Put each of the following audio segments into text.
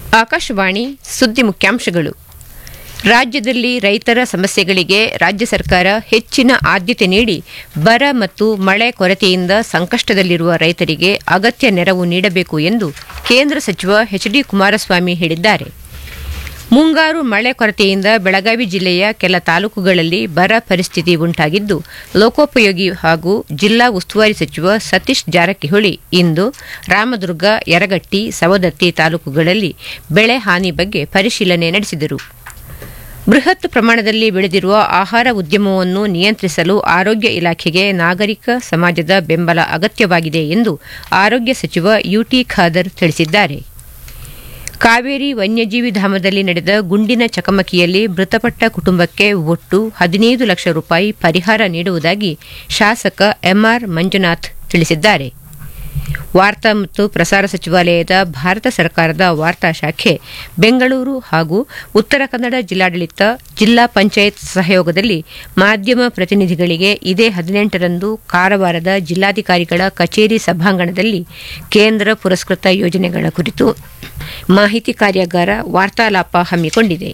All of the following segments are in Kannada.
ಆಕಾಶವಾಣಿ ಸುದ್ದಿ ಮುಖ್ಯಾಂಶಗಳು ರಾಜ್ಯದಲ್ಲಿ ರೈತರ ಸಮಸ್ಯೆಗಳಿಗೆ ರಾಜ್ಯ ಸರ್ಕಾರ ಹೆಚ್ಚಿನ ಆದ್ಯತೆ ನೀಡಿ ಬರ ಮತ್ತು ಮಳೆ ಕೊರತೆಯಿಂದ ಸಂಕಷ್ಟದಲ್ಲಿರುವ ರೈತರಿಗೆ ಅಗತ್ಯ ನೆರವು ನೀಡಬೇಕು ಎಂದು ಕೇಂದ್ರ ಸಚಿವ ಎಚ್ ಡಿ ಕುಮಾರಸ್ವಾಮಿ ಹೇಳಿದ್ದಾರೆ ಮುಂಗಾರು ಮಳೆ ಕೊರತೆಯಿಂದ ಬೆಳಗಾವಿ ಜಿಲ್ಲೆಯ ಕೆಲ ತಾಲೂಕುಗಳಲ್ಲಿ ಬರ ಪರಿಸ್ಥಿತಿ ಉಂಟಾಗಿದ್ದು ಲೋಕೋಪಯೋಗಿ ಹಾಗೂ ಜಿಲ್ಲಾ ಉಸ್ತುವಾರಿ ಸಚಿವ ಸತೀಶ್ ಜಾರಕಿಹೊಳಿ ಇಂದು ರಾಮದುರ್ಗ ಯರಗಟ್ಟಿ ಸವದತ್ತಿ ತಾಲೂಕುಗಳಲ್ಲಿ ಬೆಳೆ ಹಾನಿ ಬಗ್ಗೆ ಪರಿಶೀಲನೆ ನಡೆಸಿದರು ಬೃಹತ್ ಪ್ರಮಾಣದಲ್ಲಿ ಬೆಳೆದಿರುವ ಆಹಾರ ಉದ್ಯಮವನ್ನು ನಿಯಂತ್ರಿಸಲು ಆರೋಗ್ಯ ಇಲಾಖೆಗೆ ನಾಗರಿಕ ಸಮಾಜದ ಬೆಂಬಲ ಅಗತ್ಯವಾಗಿದೆ ಎಂದು ಆರೋಗ್ಯ ಸಚಿವ ಯುಟಿ ಖಾದರ್ ತಿಳಿಸಿದ್ದಾರೆ ಕಾವೇರಿ ವನ್ಯಜೀವಿ ಧಾಮದಲ್ಲಿ ನಡೆದ ಗುಂಡಿನ ಚಕಮಕಿಯಲ್ಲಿ ಮೃತಪಟ್ಟ ಕುಟುಂಬಕ್ಕೆ ಒಟ್ಟು ಹದಿನೈದು ಲಕ್ಷ ರೂಪಾಯಿ ಪರಿಹಾರ ನೀಡುವುದಾಗಿ ಶಾಸಕ ಎಂಆರ್ ಮಂಜುನಾಥ್ ತಿಳಿಸಿದ್ದಾರೆ ವಾರ್ತಾ ಮತ್ತು ಪ್ರಸಾರ ಸಚಿವಾಲಯದ ಭಾರತ ಸರ್ಕಾರದ ವಾರ್ತಾ ಶಾಖೆ ಬೆಂಗಳೂರು ಹಾಗೂ ಉತ್ತರ ಕನ್ನಡ ಜಿಲ್ಲಾಡಳಿತ ಜಿಲ್ಲಾ ಪಂಚಾಯತ್ ಸಹಯೋಗದಲ್ಲಿ ಮಾಧ್ಯಮ ಪ್ರತಿನಿಧಿಗಳಿಗೆ ಇದೇ ಹದಿನೆಂಟರಂದು ಕಾರವಾರದ ಜಿಲ್ಲಾಧಿಕಾರಿಗಳ ಕಚೇರಿ ಸಭಾಂಗಣದಲ್ಲಿ ಕೇಂದ್ರ ಪುರಸ್ಕೃತ ಯೋಜನೆಗಳ ಕುರಿತು ಮಾಹಿತಿ ಕಾರ್ಯಾಗಾರ ವಾರ್ತಾಲಾಪ ಹಮ್ಮಿಕೊಂಡಿದೆ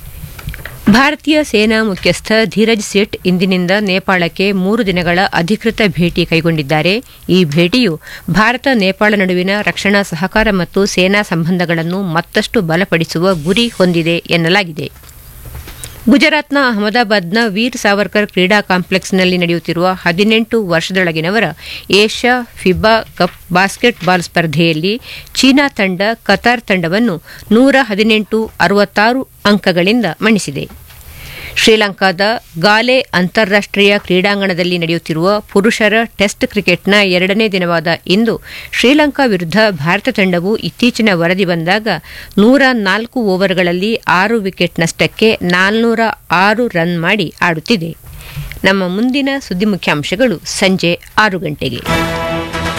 ಭಾರತೀಯ ಸೇನಾ ಮುಖ್ಯಸ್ಥ ಧೀರಜ್ ಸೇಠ್ ಇಂದಿನಿಂದ ನೇಪಾಳಕ್ಕೆ ಮೂರು ದಿನಗಳ ಅಧಿಕೃತ ಭೇಟಿ ಕೈಗೊಂಡಿದ್ದಾರೆ ಈ ಭೇಟಿಯು ಭಾರತ ನೇಪಾಳ ನಡುವಿನ ರಕ್ಷಣಾ ಸಹಕಾರ ಮತ್ತು ಸೇನಾ ಸಂಬಂಧಗಳನ್ನು ಮತ್ತಷ್ಟು ಬಲಪಡಿಸುವ ಗುರಿ ಹೊಂದಿದೆ ಎನ್ನಲಾಗಿದೆ ಗುಜರಾತ್ನ ಅಹಮದಾಬಾದ್ನ ವೀರ್ ಸಾವರ್ಕರ್ ಕ್ರೀಡಾ ಕಾಂಪ್ಲೆಕ್ಸ್ನಲ್ಲಿ ನಡೆಯುತ್ತಿರುವ ಹದಿನೆಂಟು ವರ್ಷದೊಳಗಿನವರ Asia FIBA cup basketball ಸ್ಪರ್ಧೆಯಲ್ಲಿ ಚೀನಾ ತಂಡ ಕತಾರ್ ತಂಡವನ್ನು ನೂರ ಹದಿನೆಂಟು ಅರವತ್ತಾರು ಅಂಕಗಳಿಂದ ಮಣಿಸಿದೆ ಶ್ರೀಲಂಕಾದ ಗಾಲೆ ಅಂತಾರಾಷ್ಟೀಯ ಕ್ರೀಡಾಂಗಣದಲ್ಲಿ ನಡೆಯುತ್ತಿರುವ ಪುರುಷರ ಟೆಸ್ಟ್ ಕ್ರಿಕೆಟ್ನ ಎರಡನೇ ದಿನವಾದ ಇಂದು ಶ್ರೀಲಂಕಾ ವಿರುದ್ಧ ಭಾರತ ತಂಡವು ಇತ್ತೀಚಿನ ವರದಿ ಬಂದಾಗ ನೂರ ನಾಲ್ಕು ಓವರ್ಗಳಲ್ಲಿ ಆರು ವಿಕೆಟ್ ನಷ್ಟಕ್ಕೆ ನಾಲ್ನೂರ ಆರು ರನ್ ಮಾಡಿ ಆಡುತ್ತಿದೆ ನಮ್ಮ ಮುಂದಿನ ಸುದ್ದಿ ಮುಖ್ಯಾಂಶಗಳು ಸಂಜೆ ಆರು ಗಂಟೆಗೆ